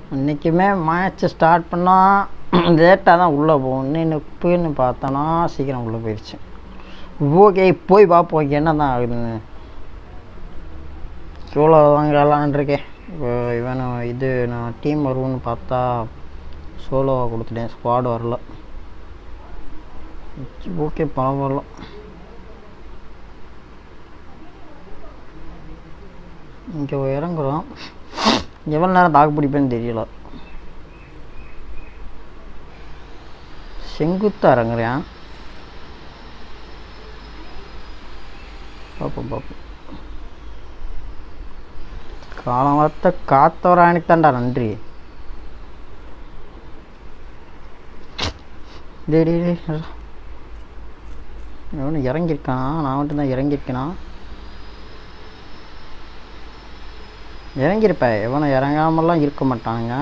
இன்றைக்குமே match start பண்ணால் லேட்டாக தான் உள்ளே போகும் இன்னும் இப்போன்னு பார்த்தோன்னா சீக்கிரம் உள்ளே போயிடுச்சு ஓகே போய் பார்ப்போம் என்ன தான் ஆகுதுன்னு சோலோ வாங்க விளாண்டுருக்கேன் இப்போ இவன் இது நான் டீம் வருவோன்னு பார்த்தா சோலோவாக கொடுத்துட்டேன் ஸ்குவாட் வரல ஓகே பரவாயில்ல இங்கே இறங்குறோம் எவ்வளோ நேரம் தாக்கு பிடிப்பேன்னு தெரியல செங்குத்தாக இறங்குறேன் பார்ப்போம் பார்ப்போம் காலம் வளர்த்த காத்தவராணிக்கு தான்டா நன்றி டேய் டேய் டேய் இருடா. எவனும் இறங்கியிருக்கானா நான் மட்டும் தான் இறங்கியிருக்கேனா இறங்கியிருப்ப எவனும் இறங்காமலாம் இருக்க மாட்டாங்க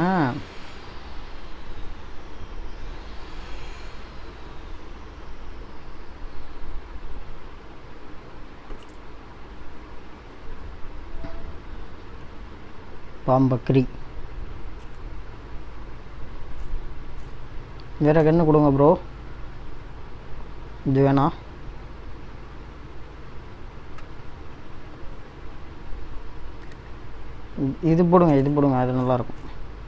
பாம்பக்ரி வேற கன்று கொடுங்க ப்ரோ இது வேணா இ- இது போடுங்க இது போடுங்க அது நல்லா இருக்கும்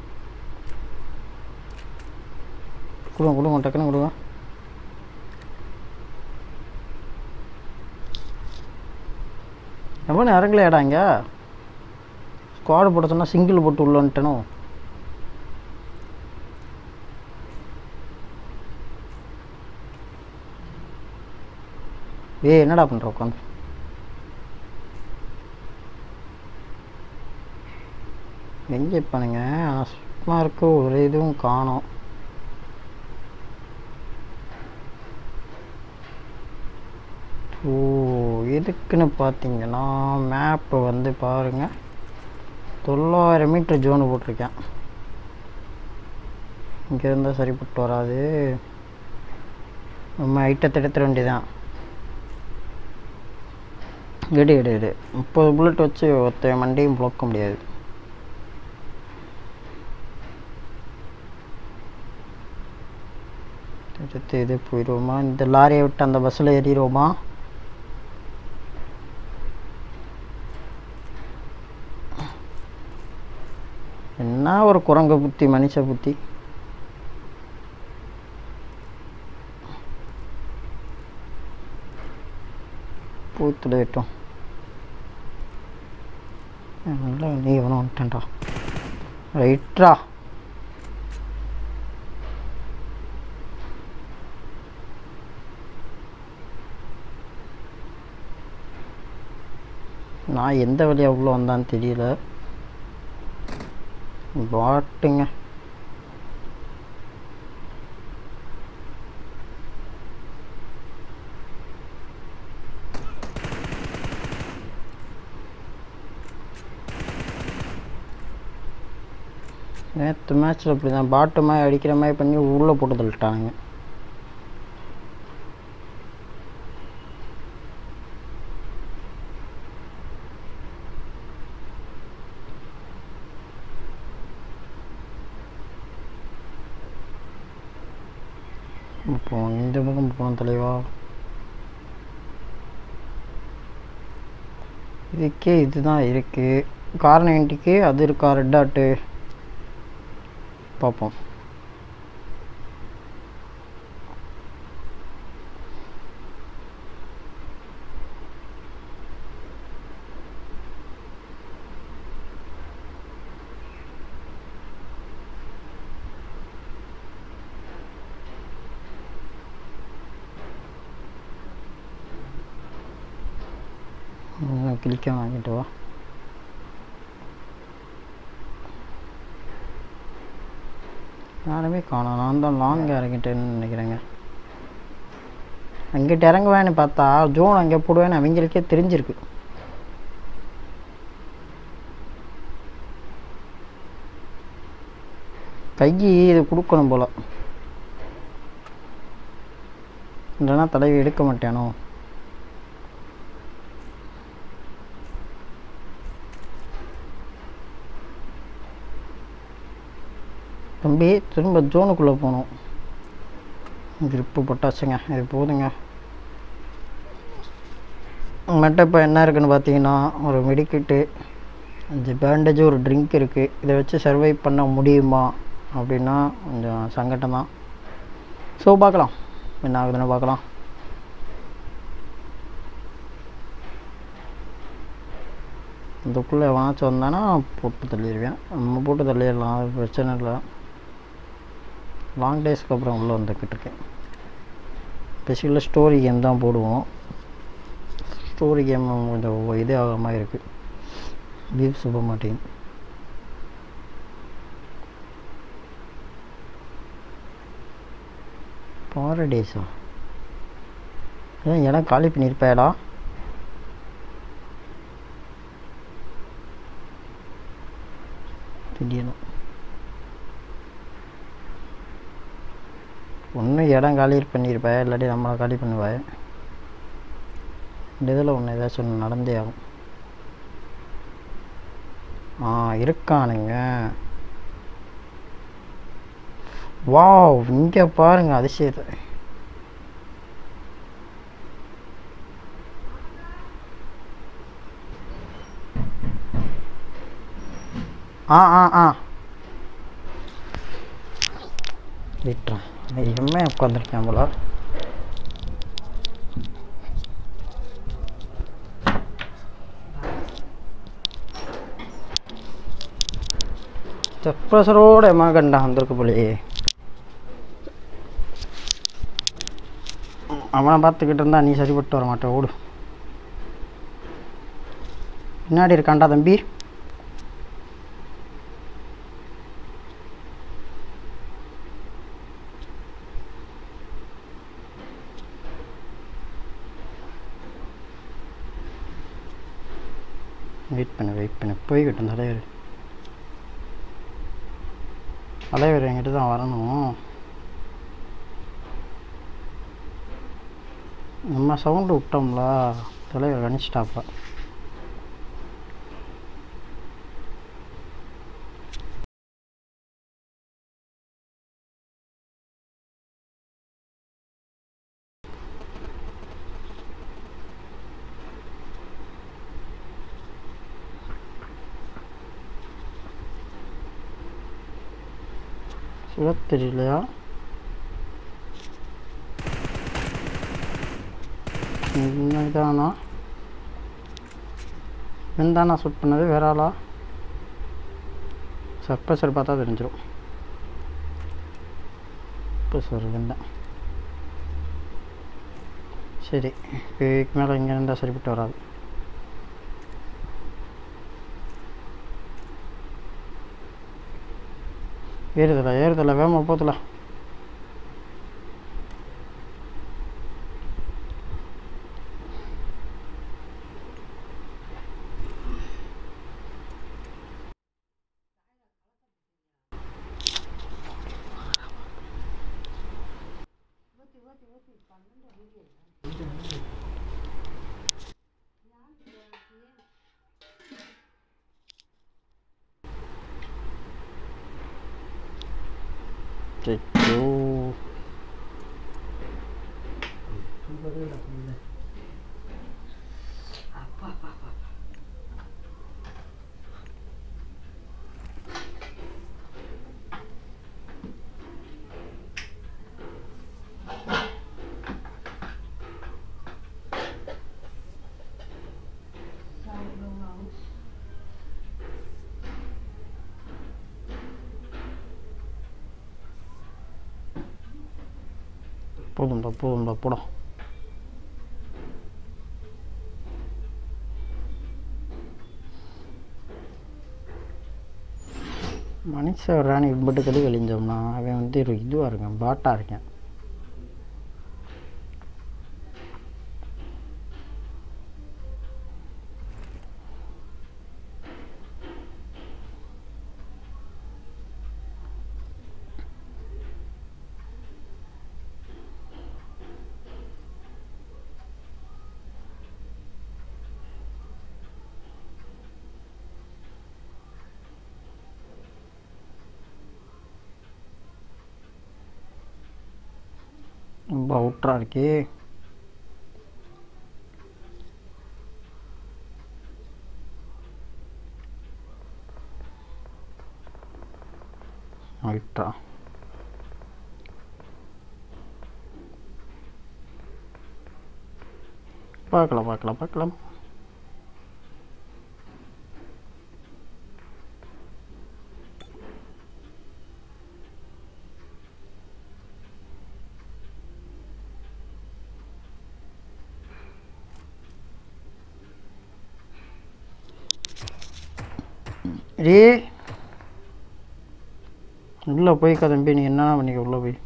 கொடுங்க கொடுங்க டக்குன்னு கொடுங்க எவனும் இறங்கலையாடா இங்கே ஸ்குவாடு போட சொன்னால் சிங்கிள் போட்டு உள்ள வந்துட்டனோ ஏய் என்னடா பண்ணுற உட்காந்து எங்கே பண்ணுங்க ஆனால் சும்மா இருக்க ஒரு இதுவும் காணோம் ஓ எதுக்குன்னு பார்த்தீங்கன்னா மேப்பு வந்து பாருங்க தொள்ளாயிரம் மீட்டர் ஜோனு போட்டிருக்கேன் இங்கே இருந்தால் சரிப்பட்டு வராது நம்ம ஐட்டத்தை எடுத்துட வேண்டியதான் எடு எடு எடு முப்பது புல்லட் வச்சு ஒருத்த மண்டையும் புழக்க முடியாது எடுத்து இது போயிடுவோமா இந்த லாரியை விட்டு அந்த பஸ்ஸில் ஏறிடுவோமா என்ன ஒரு குரங்கு புத்தி மனுஷ புத்தி பூத்துல விட்டோம் நல்லா நீ இவனும் வந்துட்டேன்டா ரைட்ரா நான் எந்த வழியாக உள்ள வந்தான்னு தெரியல பாட்டுங்க நேற்று மேட்ச்சில் அப்படி தான் பாட்டு மாதிரி அடிக்கிற மாதிரி பண்ணி உள்ளே போட்டு தள்ளிட்டானுங்க இப்போ இந்த பக்கம் போகணும் தலைவா இதுக்கே இதுதான் இருக்கு கார் நைன்ட்டிக்கு அது இருக்கா ரெட் டாட்டு பார்ப்போம் ம், கிளிக்க வாங்கிட்டு வா யாருமே காணோம் நான் தான் லாங் இறங்கிட்டேன்னு நினைக்கிறேங்க அங்கிட்ட இறங்குவேன்னு பார்த்தா ஜோன் அங்கே போடுவேன்னு அவங்களுக்கே தெரிஞ்சிருக்கு கைக்கு இது கொடுக்கணும் போல இல்லைன்னா தலைவி எடுக்க மாட்டேனோ தம்பி திரும்ப ஜோனுக்குள்ளே போகணும் கிரிப்பு போட்டாச்சுங்க இது போதுங்க உங்கள்கிட்ட இப்போ என்ன இருக்குன்னு பார்த்தீங்கன்னா ஒரு மெடிக்கிட்டு அஞ்சு பேண்டேஜ் ஒரு ட்ரிங்க் இருக்குது இதை வச்சு சர்வை பண்ண முடியுமா அப்படின்னா கொஞ்சம் சங்கடம் தான் ஸோ பார்க்கலாம் என்ன ஆகுதுன்னு பார்க்கலாம் இதுக்குள்ளே வாங்கிச்சு வந்தானா போட்டு தள்ளிடுவேன் நம்ம போட்டு தள்ளிடலாம் அது பிரச்சனை இல்லை லாங் டேஸ்க்கு அப்புறம் உள்ளே வந்துக்கிட்டு இருக்கேன் ஸ்பெஷலாக ஸ்டோரி கேம் தான் போடுவோம் ஸ்டோரி கேம் கொஞ்சம் இதே ஆகாமல் இருக்குது பீப் சூப்பர் மாட்டேன் பாரடேஸா ஏன் இடம் காலி பண்ணியிருப்பேடா திடீர்னு ஒன்று இடம் காலி பண்ணியிருப்பேன் இல்லாட்டி நம்மளை காலி பண்ணுவேன் இந்த இதில் ஒன்று ஏதாச்சும் ஒன்று நடந்தே ஆகும் ஆ இருக்கானுங்க வாவ் இங்கே பாருங்க அதிசயத்தை ஆ ஆ ஆ விட்டுறேன் எம்மே உட்காந்துருக்கேன் போல செப்ரஸரோட எம்மா கண்டா வந்திருக்கு போலயே அவனை பார்த்துக்கிட்டு இருந்தா நீ சரிப்பட்டு வர மாட்டே ஓடு பின்னாடி இருக்காண்டா தம்பி வெயிட் பண்ணு வெயிட் பண்ணு போய்கிட்டும் தலைவர் தலைவர் என்கிட்ட தான் வரணும் நம்ம சவுண்டு விட்டோம்ல தலைவர் கணிச்சிட்டாப்பா சுட தெரியலையா தானா இவன் தானா ஷூட் பண்ணது வேற ஆளா சர்ப்ரைசர் பார்த்தா தெரிஞ்சிடும் இப்போ சார் வேண்டாம் சரி இதுக்கு மேலே இங்கே இருந்தால் சரிப்பட்டு வராது ஏறுதல ஏறுதல வேகமாக போத்துல அச்சோ போதும்டா போதும்டா போடா மனுஷன் ராணி இம்பட்டு கழி கழிஞ்சோம்னா அவன் வந்து ஒரு இதுவாக இருக்கான் பாட்டாக இருக்கேன் ரொம்ப அவுட்ரா இருக்கே அவுட்ரா பார்க்கலாம் பார்க்கலாம் பார்க்கலாம் டே உள்ளே போய் தம்பி நீ என்ன பண்ணிக்க உள்ளே போய்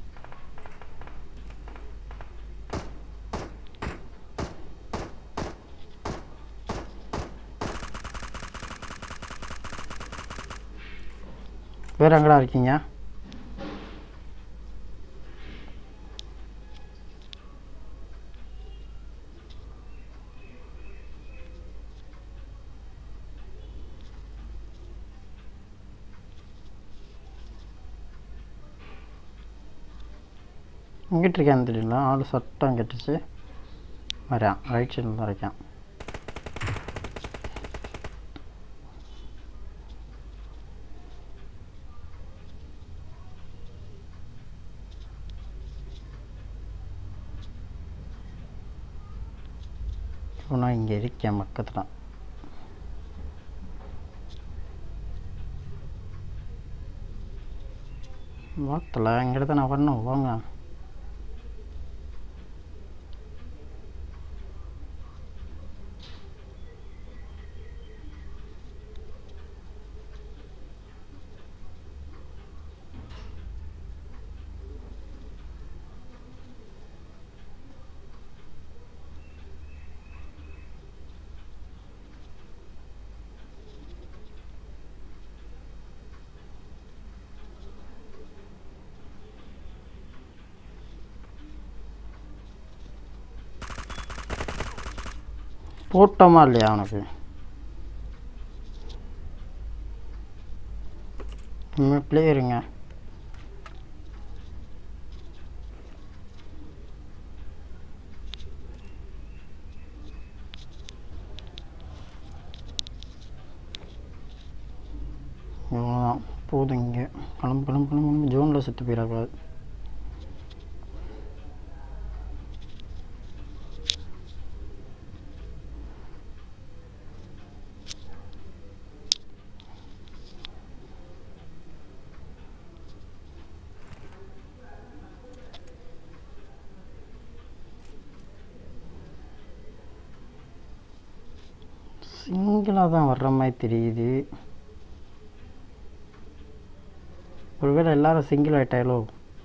வேறு எங்கடா இருக்கீங்க இங்கிட்டு இருக்கான்னு தெரியல ஆள் சட்டம் கட்டுச்சு வரான் ரைட் சைடில் தான் இருக்கான் நான் இங்கே இருக்கேன் பக்கத்தில் வாத்தல இங்கிட்ட தான் நான் வரணும் வாங்க போட்டோமா இல்லையா அவனுக்கு பிளேயருங்க இவ்வளோதான் போதும் இங்கே கிளம்பு கிளம்பு கிளம்பு ஜோனில் செத்து போயிடக்கூடாது சிங்கிளாக தான் வர்ற மாதிரி தெரியுது ஒருவேளை எல்லாரும் சிங்கிள் ஆயிட்டாலோ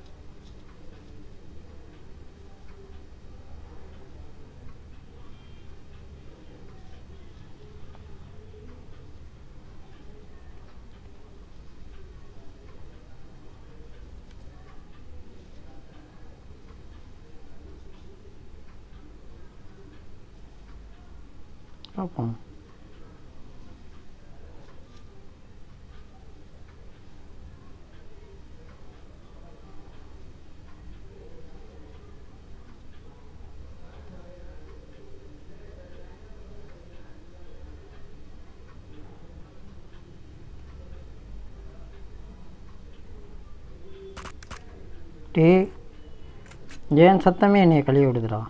பார்ப்போம் டே ஏன் சத்தமே என்னைய கழுவி விடுதுடா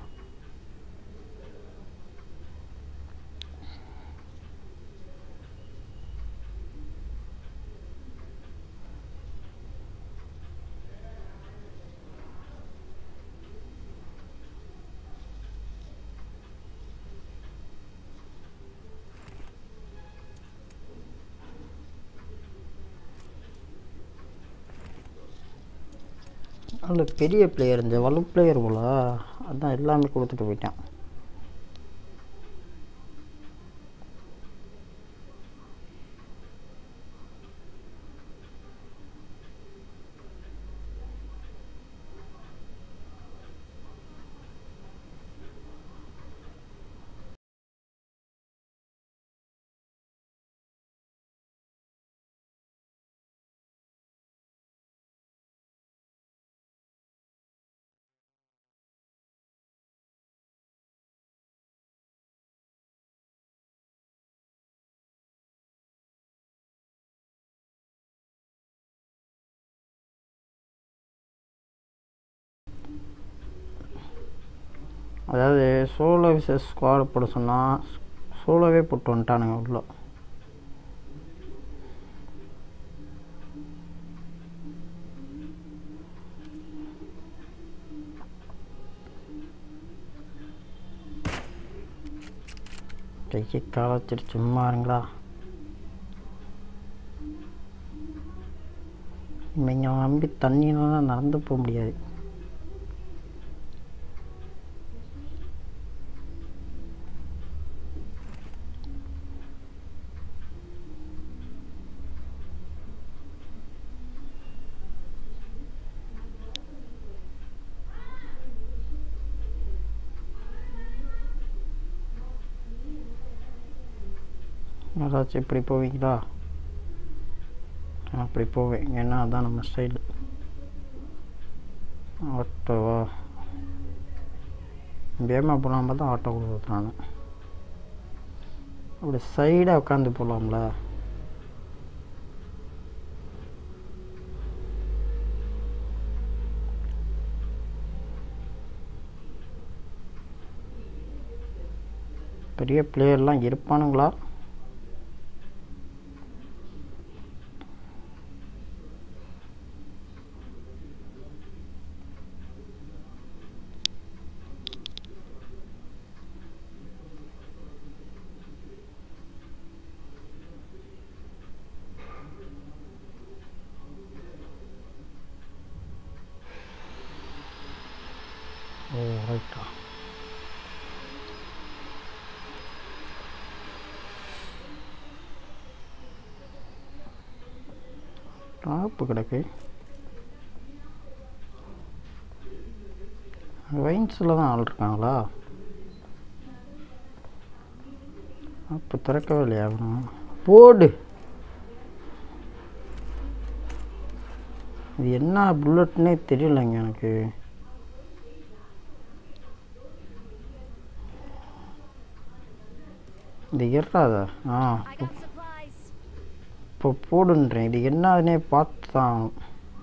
நல்ல பெரிய பிளேயர் இந்த வலு பிளேயர் போல அதான் எல்லாமே கொடுத்துட்டு போயிட்டான் அதாவது சோலோ விசஸ் ஸ்குவாட் போட சொன்னால் சோலோவே போட்டு வந்துட்டானுங்க உள்ள கையை கால வச்சுட்டு சும்மா இருங்களா இவங்க நம்பி தண்ணியிலலாம் நடந்து போக முடியாது யாராச்சும் இப்படி போவீங்களா நான் அப்படி போவேன் ஏன்னா அதான் நம்ம ஸ்டைலு ஆட்டோவா வேமா போகலாம் பார்த்தா ஆட்டோ கொடுக்குறது நான் அப்படி சைடாக உட்காந்து போகலாம்ல பெரிய பிளேயர்லாம் இருப்பானுங்களா ஓ ரைட்டா டாப்பு கிடக்கு வைன்ஸில் தான் ஆள் இருக்காங்களா அப்போ திறக்கவே இல்லையா அவனும் போடு இது என்ன புல்லட்னே தெரியலைங்க எனக்கு இது ஏறாதா ஆ I got supplies. இப்போ போடுன்றேன் இது என்னதுன்னே பார்த்து தான் ஆகணும்.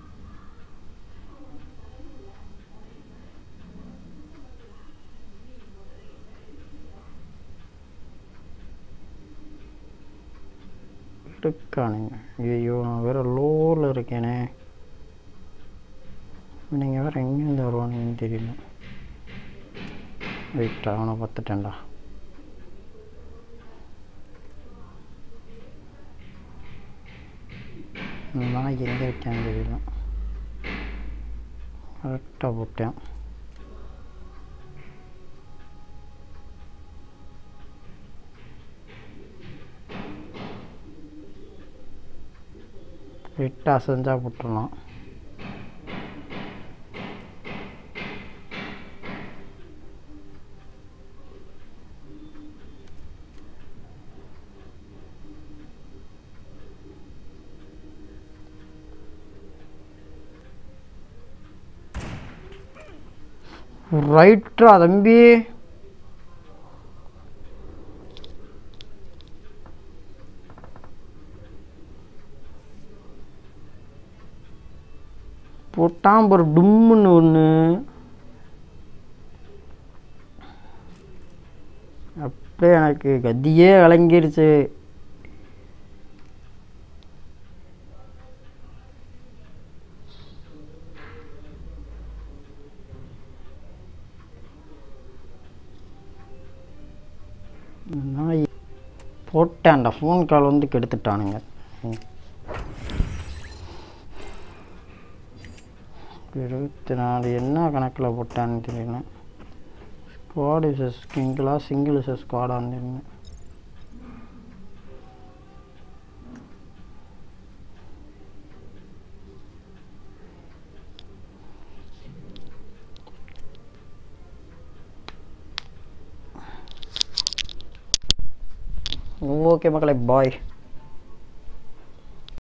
இருக்கானுங்க ஐயோ நான் வேற லோவில் இருக்கேனே நீங்கள் வேற எங்கேருந்து வருவானுங்கன்னு தெரியல வெயிட் அவனை பார்த்துட்டேன்டா நான் எங்கே வைக்கான்னு தெரியல கரெக்டாக போட்டேன் விட்டு அசைஞ்சா போட்டுடலாம் ரைட்ரா தம்பி போட்டான் ஒரு டும்முன்னு ஒன்று அப்படியே எனக்கு கத்தியே கலங்கிருச்சு நாய் போட்டேன்டா ஃபோன் கால் வந்து கெடுத்துட்டானுங்க ம். இருபத்தி நாலு என்ன கணக்கில் போட்டான்னு தெரியல ஸ்குவாட் விசஸ் கிங்களா சிங்கிள் விசஸ் ஸ்குவாடான்னு தெரியல ஓகே மக்களை பாய்